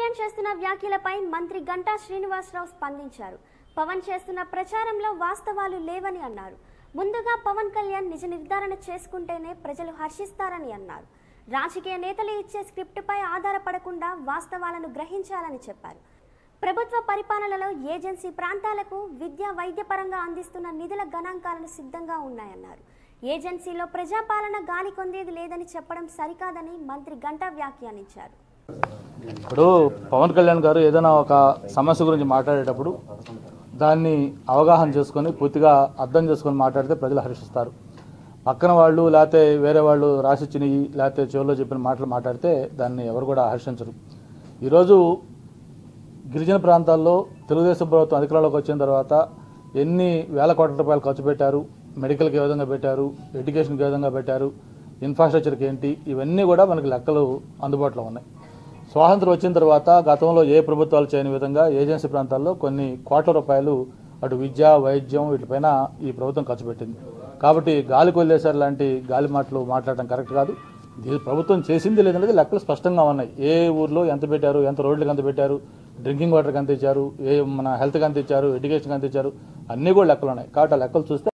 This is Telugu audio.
కళ్యాణ్ చేస్తున్న వ్యాఖ్యలపై మంత్రి గంటా శ్రీనివాసరావు స్పందించారు పవన్ చేస్తున్న ప్రచారంలో వాస్తవాలు లేవని అన్నారు ముందుగా పవన్ కళ్యాణ్ నిజ నిర్ధారణ చేసుకుంటేనే ప్రజలు హర్షిస్తారని అన్నారు రాజకీయ నేతలు ఇచ్చే స్క్రిప్టుపై ఆధారపడకుండా వాస్తవాలను గ్రహించాలని చెప్పారు ప్రభుత్వ పరిపాలనలో ఏజెన్సీ ప్రాంతాలకు విద్య వైద్యపరంగా అందిస్తున్న నిధుల గణాంకాలను సిద్ధంగా ఉన్నాయన్నారు ఏజెన్సీలో ప్రజాపాలన గాలి కొందేది లేదని చెప్పడం సరికాదని మంత్రి గంటా వ్యాఖ్యానించారు ఇప్పుడు పవన్ కళ్యాణ్ గారు ఏదైనా ఒక సమస్య గురించి మాట్లాడేటప్పుడు దాన్ని అవగాహన చేసుకొని పూర్తిగా అర్థం చేసుకొని మాట్లాడితే ప్రజలు హర్షిస్తారు పక్కన వాళ్ళు లేకపోతే వేరే వాళ్ళు రాసిచ్చినవి లేకపోతే చెవుల్లో చెప్పిన మాటలు మాట్లాడితే దాన్ని ఎవరు కూడా హర్షించరు ఈరోజు గిరిజన ప్రాంతాల్లో తెలుగుదేశం ప్రభుత్వం అధికారంలోకి వచ్చిన తర్వాత ఎన్ని వేల కోట్ల రూపాయలు ఖర్చు పెట్టారు మెడికల్కి ఏ విధంగా పెట్టారు ఎడ్యుకేషన్కి ఏ విధంగా పెట్టారు ఇన్ఫ్రాస్ట్రక్చర్కి ఏంటి ఇవన్నీ కూడా మనకి లెక్కలు అందుబాటులో ఉన్నాయి స్వాతంత్రం వచ్చిన తర్వాత గతంలో ఏ ప్రభుత్వాలు చేయని విధంగా ఏజెన్సీ ప్రాంతాల్లో కొన్ని కోట్ల రూపాయలు అటు విద్య వైద్యం వీటిపైన ఈ ప్రభుత్వం ఖర్చు పెట్టింది కాబట్టి గాలి కొల్లేసారు లాంటి గాలి మాటలు మాట్లాడటం కరెక్ట్ కాదు ఇది ప్రభుత్వం చేసింది లేదనేది లెక్కలు స్పష్టంగా ఉన్నాయి ఏ ఊర్లో ఎంత పెట్టారు ఎంత రోడ్లకు ఎంత పెట్టారు డ్రింకింగ్ వాటర్కి ఎంత ఇచ్చారు ఏ మన హెల్త్కి ఎంత ఇచ్చారు ఎడ్యుకేషన్కి ఎంత ఇచ్చారు అన్నీ కూడా లెక్కలు ఉన్నాయి కాబట్టి ఆ లెక్కలు చూస్తే